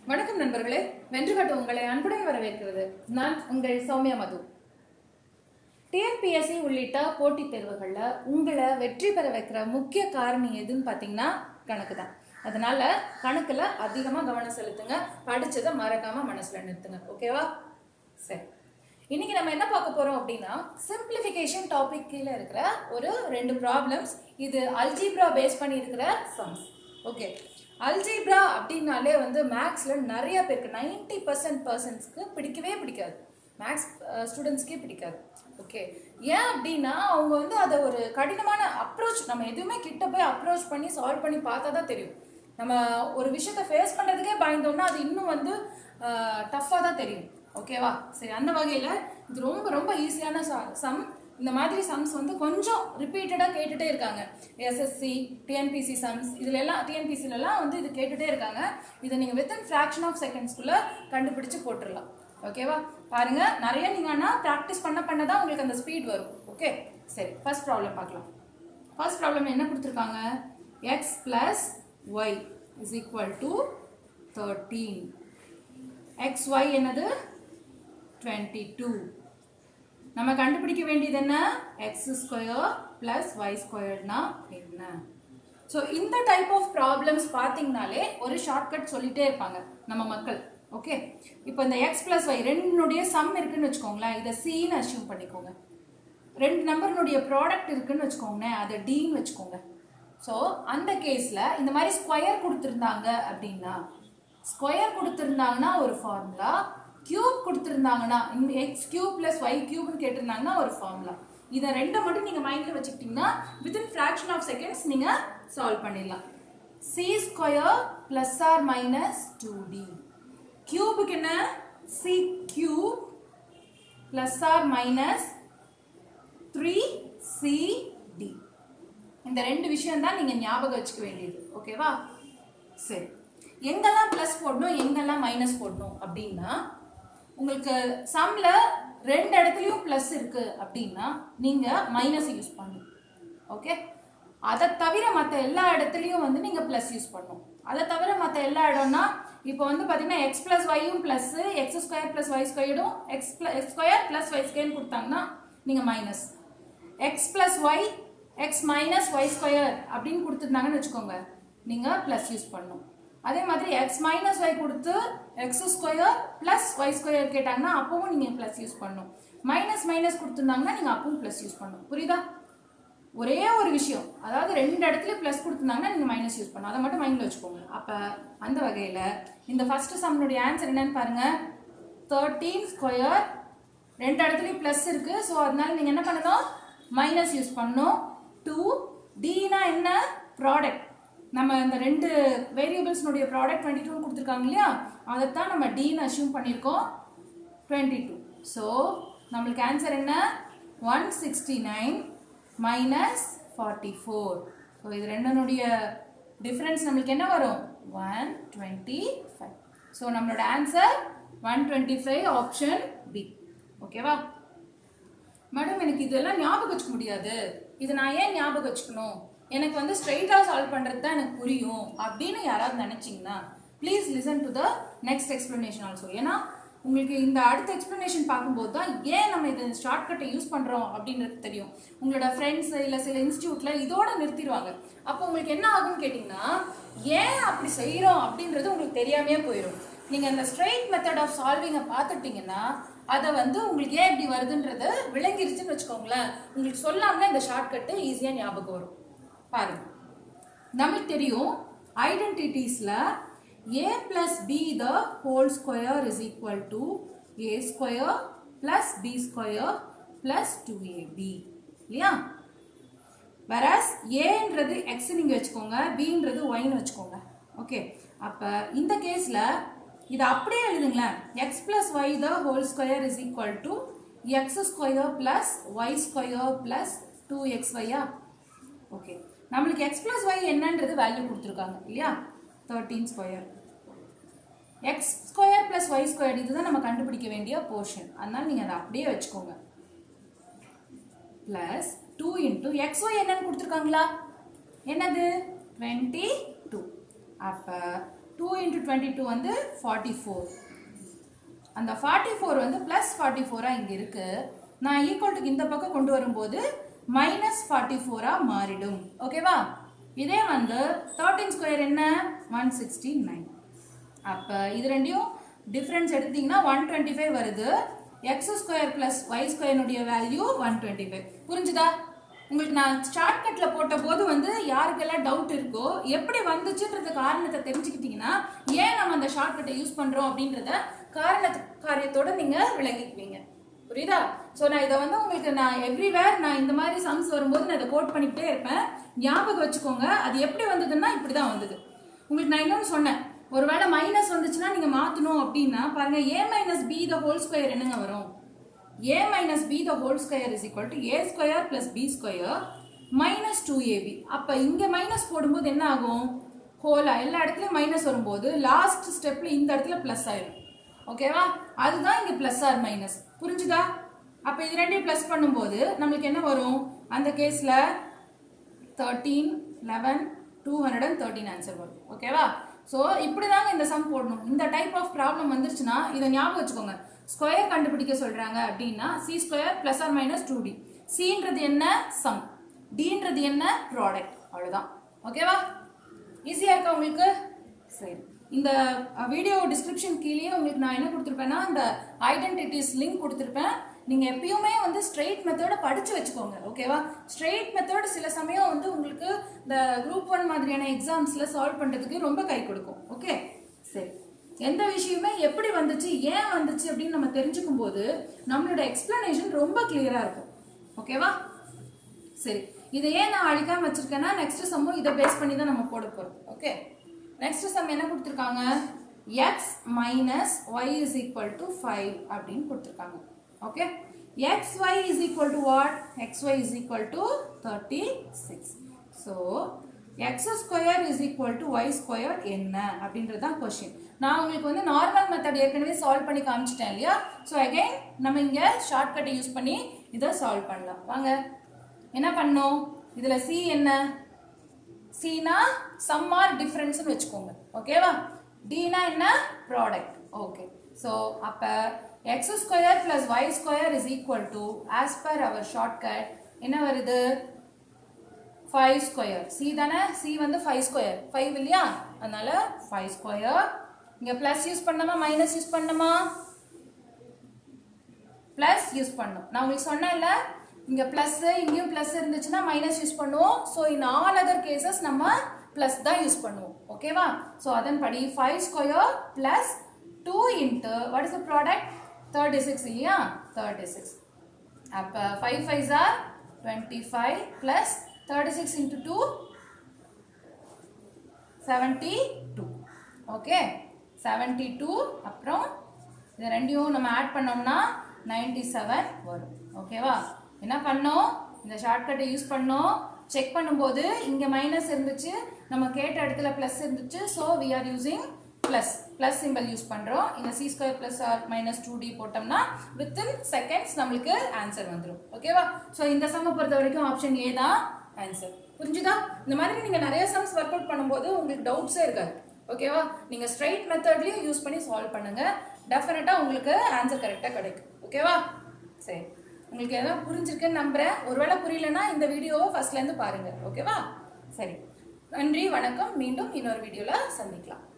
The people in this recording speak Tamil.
வணக்கம் நண்பர்களே வென்றுகட்டு உங்களை அன்புடன் வரவேற்கிறது நான் உங்கள் சௌமியா மது டிஎன்பிஎஸ்சி உள்ளிட்ட போட்டித் தேர்வுகளில் உங்களை வெற்றி பெற வைக்கிற முக்கிய காரணி எதுன்னு பார்த்தீங்கன்னா கணக்கு தான் அதனால கணக்கில் அதிகமாக கவனம் செலுத்துங்க படிச்சதை மறக்காம மனசில் நிறுத்துங்க ஓகேவா சரி இன்னைக்கு நம்ம என்ன பார்க்க போறோம் அப்படின்னா சிம்பிளிஃபிகேஷன் டாபிக் கீழே இருக்கிற ஒரு ரெண்டு ப்ராப்ளம்ஸ் இது அல்ஜீப்ரா பேஸ் பண்ணி இருக்கிற சம்ஸ் ஓகே அல்ஜீப்ரா அப்படின்னாலே வந்து மேக்ஸில் நிறைய பேருக்கு நைன்டி பர்சன்ட் பர்சன்ஸ்க்கு பிடிக்கவே பிடிக்காது மேக்ஸ் ஸ்டூடெண்ட்ஸ்க்கே பிடிக்காது ஓகே ஏன் அப்படின்னா அவங்க வந்து அதை ஒரு கடினமான அப்ரோச் நம்ம எதுவுமே கிட்ட போய் அப்ரோச் பண்ணி சால்வ் பண்ணி பார்த்தா தான் தெரியும் நம்ம ஒரு விஷயத்தை ஃபேஸ் பண்ணுறதுக்கே பயந்தோம்னா அது இன்னும் வந்து டஃப்பாக தான் தெரியும் ஓகேவா சரி அந்த வகையில் இது ரொம்ப ரொம்ப ஈஸியான சம் இந்த மாதிரி சம்ஸ் வந்து கொஞ்சம் ரிப்பீட்டடாக கேட்டுட்டே இருக்காங்க எஸ்எஸ்சி டிஎன்பிசி சம்ஸ் இதுல எல்லாம் டிஎன்பிசிலலாம் வந்து இது கேட்டுட்டே இருக்காங்க இதை நீங்கள் வித்தின் ஃப்ராக்ஷன் ஆஃப் செகண்ட்ஸ்க்குள்ளே கண்டுபிடிச்சு போட்டுடலாம் ஓகேவா பாருங்க நிறைய நீங்கள் ஆனால் ப்ராக்டிஸ் பண்ண பண்ண தான் உங்களுக்கு அந்த ஸ்பீட் வரும் ஓகே சரி ஃபர்ஸ்ட் ப்ராப்ளம் பார்க்கலாம் ஃபர்ஸ்ட் ப்ராப்ளம் என்ன கொடுத்துருக்காங்க X plus Y is equal to thirteen X Y என்னது டுவெண்ட்டி டூ நம்ம கண்டுபிடிக்க வேண்டியது என்ன எக்ஸ் ஸ்கொயர் பிளஸ் ஒய் ஸ்கொயர்னா என்ன ஸோ இந்த டைப் ஆஃப் ப்ராப்ளம்ஸ் பார்த்தீங்கனாலே ஒரு ஷார்ட்கட் சொல்லிட்டே இருப்பாங்க நம்ம மக்கள் ஓகே இப்போ இந்த எக்ஸ் பிளஸ் ஒய் ரெண்டுனுடைய சம் இருக்குன்னு வச்சுக்கோங்களேன் இதை சின்னு அசியூம் பண்ணிக்கோங்க ரெண்டு நம்பர்னுடைய ப்ராடக்ட் இருக்குன்னு வச்சுக்கோங்களேன் அதை டின்னு வச்சுக்கோங்க ஸோ அந்த கேஸில் இந்த மாதிரி ஸ்கொயர் கொடுத்துருந்தாங்க அப்படின்னா ஸ்கொயர் கொடுத்துருந்தாங்கன்னா ஒரு ஃபார்முலா கியூப் கொடுத்துருந்தாங்கன்னா எக்ஸ் கியூப் ப்ளஸ் ஒய் கியூப்னு கேட்டிருந்தாங்கன்னா ஒரு ஃபார்முலா இதை ரெண்டை மட்டும் நீங்கள் மைண்டில் வச்சுக்கிட்டிங்கன்னா வித்தின் ஃப்ராக்ஷன் ஆஃப் செகண்ட்ஸ் நீங்கள் சால்வ் பண்ணிடலாம் C square plus R minus two D கியூபுக்கு என்ன C cube plus R minus three C D இந்த ரெண்டு விஷயம் தான் நீங்கள் ஞாபகம் வச்சுக்க வேண்டியது ஓகேவா சரி எங்கெல்லாம் ப்ளஸ் போடணும் எங்கெல்லாம் மைனஸ் போடணும் அப்படின்னா உங்களுக்கு சம்ல ரெண்டு இடத்துலையும் ப்ளஸ் இருக்கு அப்படின்னா நீங்கள் மைனஸ் யூஸ் பண்ணணும் ஓகே அதை தவிர மற்ற எல்லா இடத்துலையும் வந்து நீங்கள் ப்ளஸ் யூஸ் பண்ணணும் அதை தவிர மற்ற எல்லா இடம்னா இப்போ வந்து பார்த்தீங்கன்னா எக்ஸ் ப்ளஸ் ஒய்யும் plus X square plus Y ஸ்கொயரும் X X square plus Y ஸ்கொயர்னு கொடுத்தாங்கன்னா நீங்கள் minus X plus Y X minus Y square அப்படின்னு கொடுத்துருந்தாங்கன்னு வச்சுக்கோங்க நீங்கள் ப்ளஸ் யூஸ் பண்ணணும் அதே மாதிரி எக்ஸ் மைனஸ் ஒய் கொடுத்து X square plus Y square கேட்டாங்கன்னா அப்பவும் நீங்கள் ப்ளஸ் யூஸ் பண்ணணும் மைனஸ் மைனஸ் கொடுத்துருந்தாங்கன்னா நீங்கள் அப்பவும் ப்ளஸ் யூஸ் பண்ணணும் புரியுதா ஒரே ஒரு விஷயம் அதாவது ரெண்டு இடத்துல ப்ளஸ் கொடுத்துருந்தாங்கன்னா நீங்கள் மைனஸ் யூஸ் பண்ணணும் அதை மட்டும் மைண்டில் வச்சுக்கோங்க அப்போ அந்த வகையில் இந்த ஃபர்ஸ்ட் சம்னுடைய ஆன்சர் என்னன்னு பாருங்க தேர்ட்டீன் ஸ்கொயர் ரெண்டு இடத்துலையும் ப்ளஸ் இருக்கு ஸோ அதனால நீங்கள் என்ன பண்ணணும் மைனஸ் யூஸ் பண்ணணும் டூ டினா என்ன ப்ராடக்ட் நம்ம இந்த ரெண்டு வேரியபிள்ஸ்னுடைய ப்ராடக்ட் டுவெண்ட்டி டூ கொடுத்துருக்காங்க இல்லையா அதைத்தான் நம்ம டின்னு அசியூம் பண்ணியிருக்கோம் டுவெண்ட்டி டூ ஸோ நம்மளுக்கு ஆன்சர் என்ன one sixty nine minus forty four so இது ரெண்டனுடைய டிஃப்ரென்ஸ் நம்மளுக்கு என்ன வரும் ஒன் டுவெண்ட்டி ஃபைவ் ஸோ நம்மளோட answer one twenty five option B ஓகேவா மேடம் எனக்கு இதெல்லாம் ஞாபகம் வச்சுக்க முடியாது இது நான் ஏன் ஞாபகம் வச்சுக்கணும் எனக்கு வந்து ஸ்ட்ரெயிட்டாக சால்வ் பண்ணுறது தான் எனக்கு புரியும் அப்படின்னு யாராவது நினச்சிங்கன்னா please listen to the next explanation also ஏன்னா உங்களுக்கு இந்த அடுத்த எக்ஸ்ப்ளனேஷன் பார்க்கும்போது தான் ஏன் நம்ம இது ஷார்ட்கட்டை யூஸ் பண்ணுறோம் அப்படின்றது தெரியும் உங்களோட ஃப்ரெண்ட்ஸ் இல்லை சில இன்ஸ்டியூட்டில் இதோட நிறுத்திடுவாங்க அப்போ உங்களுக்கு என்ன ஆகும்னு கேட்டிங்கன்னா ஏன் அப்படி செய்கிறோம் அப்படின்றது உங்களுக்கு தெரியாமையே போயிடும் நீங்கள் அந்த ஸ்ட்ரெயிட் மெத்தட் ஆஃப் சால்விங்கை பார்த்துட்டிங்கன்னா அதை வந்து உங்களுக்கு ஏன் இப்படி வருதுன்றது விளங்கிருச்சுன்னு வச்சுக்கோங்களேன் உங்களுக்கு சொல்லாமலே இந்த ஷார்ட்கட்டு ஈஸியாக ஞாபகம் வரும் பாருங்க நம்மளுக்கு தெரியும் ஐடென்டிட்டிஸில் A plus B the whole square is equal to A square plus B square plus two AB இல்லையா வரஸ் ஏன்றது எக்ஸ் நீங்கள் வச்சுக்கோங்க பின்றது ஒய்னு வச்சுக்கோங்க ஓகே அப்போ இந்த கேஸில் இதை அப்படியே எழுதுங்களேன் X plus Y the whole square is equal to X square plus Y square plus two X ஒய்யா ஓகே நம்மளுக்கு எக்ஸ் பிளஸ் ஒய் என்னன்றது வேல்யூ கொடுத்துருக்காங்க இல்லையா thirteen square X square plus Y square இதுதான் நம்ம கண்டுபிடிக்க வேண்டிய போர்ஷன் அதனால நீங்கள் அதை அப்படியே வச்சுக்கோங்க plus two into X Y என்னன்னு கொடுத்துருக்காங்களா என்னது டுவெண்ட்டி டூ அப்போ டூ இன்ட்டு டுவெண்ட்டி டூ வந்து ஃபார்ட்டி ஃபோர் அந்த ஃபார்ட்டி ஃபோர் வந்து ப்ளஸ் ஃபார்ட்டி ஃபோராக இங்கே இருக்கு நான் ஈக்குவல்ட்டுக்கு இந்த பக்கம் கொண்டு வரும்போது மைனஸ் ஃபார்ட்டி ஃபோராக மாறிடும் ஓகேவா இதே வந்து தேர்ட்டின் ஸ்கொயர் என்ன ஒன் சிக்ஸ்டி நைன் அப்போ இது ரெண்டையும் டிஃப்ரென்ஸ் எடுத்தீங்கன்னா ஒன் டுவெண்ட்டி ஃபைவ் வருது எக்ஸ் ஸ்கொயர் ப்ளஸ் ஒய் ஸ்கொயர்னுடைய வேல்யூ ஒன் டுவெண்ட்டி ஃபைவ் புரிஞ்சுதா உங்களுக்கு நான் ஷார்ட்கட்டில் போட்ட போது வந்து யாருக்கெல்லாம் டவுட் இருக்கோ எப்படி வந்துச்சுன்றது காரணத்தை தெரிஞ்சுக்கிட்டீங்கன்னா ஏன் நம்ம அந்த ஷார்ட்கட்டை யூஸ் பண்ணுறோம் அப்படின்றத காரண காரியத்தோட நீங்கள் விளங்கிக்குவீங்க புரியுதா ஸோ நான் இதை வந்து உங்களுக்கு நான் எவ்ரிவேர் நான் இந்த மாதிரி சம்ஸ் வரும்போது நான் இதை கோட் பண்ணிக்கிட்டே இருப்பேன் ஞாபகம் வச்சுக்கோங்க அது எப்படி வந்ததுன்னா இப்படி தான் வந்தது உங்களுக்கு நான் இன்னொன்று சொன்னேன் ஒருவேளை மைனஸ் வந்துச்சுன்னா நீங்கள் மாற்றணும் அப்படின்னா பாருங்க A minus B the whole square என்னங்க வரும் A minus B the whole square is equal to A square plus B square minus two AB அப்போ இங்கே மைனஸ் போடும்போது என்ன ஆகும் ஹோலா எல்லா இடத்துலையும் மைனஸ் வரும்போது லாஸ்ட் ஸ்டெப்பில் இந்த இடத்துல ப்ளஸ் ஆயிடும் ஓகேவா அதுதான் இங்கே ப்ளஸ் ஆர் மைனஸ் புரிஞ்சுதா அப்போ இது ரெண்டையும் ப்ளஸ் பண்ணும்போது நம்மளுக்கு என்ன வரும் அந்த கேஸில் thirteen eleven two hundred and thirteen answer வரும் ஓகேவா ஸோ இப்படி தாங்க இந்த சம் போடணும் இந்த டைப் ஆஃப் ப்ராப்ளம் வந்துருச்சுன்னா இதை ஞாபகம் வச்சுக்கோங்க ஸ்கொயர் கண்டுபிடிக்க சொல்கிறாங்க அப்படின்னா C square plus R minus two D சின்றது என்ன சம் டின்றது என்ன ப்ராடக்ட் அவ்வளோதான் ஓகேவா ஈஸியாக இருக்கா உங்களுக்கு சரி இந்த வீடியோ டிஸ்கிரிப்ஷன் கீழேயே உங்களுக்கு நான் என்ன கொடுத்துருப்பேன்னா இந்த ஐடென்டிட்டிஸ் லிங்க் கொடுத்துருப்பேன் நீங்கள் எப்பயுமே வந்து ஸ்ட்ரெயிட் மெத்தடை படித்து வச்சுக்கோங்க ஓகேவா ஸ்ட்ரெயிட் மெத்தட் சில சமயம் வந்து உங்களுக்கு இந்த குரூப் ஒன் மாதிரியான எக்ஸாம்ஸில் சால்வ் பண்ணுறதுக்கு ரொம்ப கை கொடுக்கும் ஓகே சரி எந்த விஷயமே எப்படி வந்துச்சு ஏன் வந்துச்சு அப்படின்னு நம்ம தெரிஞ்சுக்கும் போது நம்மளோட எக்ஸ்பிளனேஷன் ரொம்ப கிளியராக இருக்கும் ஓகேவா சரி இதை ஏன் நான் அழிக்காம வச்சிருக்கேன்னா நெக்ஸ்ட் சம்மும் இதை பேஸ் பண்ணி தான் நம்ம போட போகிறோம் ஓகே நெக்ஸ்ட் சம் என்ன கொடுத்துருக்காங்க X minus Y is equal to five அப்படின்னு கொடுத்துருக்காங்க okay X Y is equal to what X Y is equal to thirty six so X square is equal to Y square என்ன அப்படின்றது தான் கொஷின் நான் உங்களுக்கு வந்து நார்மல் மெத்தட் ஏற்கனவே சால்வ் பண்ணி காமிச்சிட்டேன் இல்லையா ஸோ அகைன் நம்ம இங்கே ஷார்ட்கட்டை யூஸ் பண்ணி இதை சால்வ் பண்ணலாம் வாங்க என்ன பண்ணோம் இதில் சி என்ன சினா சம் ஆர் டிஃப்ரென்ஸ்னு வச்சுக்கோங்க ஓகேவா டினா என்ன ப்ராடக்ட் ஓகே ஸோ அப்போ X square plus Y square is equal to as per our shortcut என்ன வருது ஃபைவ் ஸ்கொயர் சி தானே சி வந்து ஃபைவ் ஸ்கொயர் ஃபைவ் இல்லையா அதனால ஃபைவ் ஸ்கொயர் இங்கே ப்ளஸ் யூஸ் பண்ணணுமா மைனஸ் யூஸ் பண்ணணுமா ப்ளஸ் யூஸ் பண்ணும் நான் உங்களுக்கு சொன்னேன்ல இங்கே ப்ளஸ் இங்கேயும் ப்ளஸ் இருந்துச்சுன்னா மைனஸ் யூஸ் பண்ணுவோம் so in all other cases நம்ம ப்ளஸ் தான் யூஸ் பண்ணுவோம் ஓகேவா ஸோ அதன்படி five square plus two into what is the product thirty six இல்லையா தேர்ட்டி சிக்ஸ் அப்போ five five R twenty five plus thirty six into two seventy two okay seventy two அப்புறம் இது ரெண்டையும் நம்ம ஆட் பண்ணோம்னா நைன்டி செவன் வரும் ஓகேவா என்ன பண்ணோம் இந்த ஷார்ட்கட்டை யூஸ் பண்ணோம் செக் பண்ணும்போது இங்கே மைனஸ் இருந்துச்சு நம்ம கேட்ட இடத்துல ப்ளஸ் இருந்துச்சு so we are using plus plus simple use பண்ணுறோம் இந்த C square plus R minus two D போட்டோம்னா வித்தின் செகண்ட்ஸ் நம்மளுக்கு ஆன்சர் வந்துடும் ஓகேவா ஸோ இந்த சம்மை பொறுத்த வரைக்கும் ஆப்ஷன் ஏ தான் ஆன்சர் புரிஞ்சுதா இந்த மாதிரி நீங்கள் நிறைய சம்ஸ் ஒர்க் அவுட் பண்ணும்போது உங்களுக்கு டவுட்ஸே இருக்காது ஓகேவா நீங்கள் ஸ்ட்ரைட் மெத்தட்லையும் யூஸ் பண்ணி சால்வ் பண்ணுங்க டெஃபினட்டாக உங்களுக்கு ஆன்சர் கரெக்டாக கிடைக்கும் ஓகேவா சரி உங்களுக்கு எதாவது புரிஞ்சிருக்குன்னு நம்புறேன் ஒருவேளை புரியலன்னா இந்த வீடியோவை ஃபர்ஸ்ட்லேருந்து பாருங்க ஓகேவா சரி நன்றி வணக்கம் மீண்டும் இன்னொரு வீடியோவில் சந்திக்கலாம்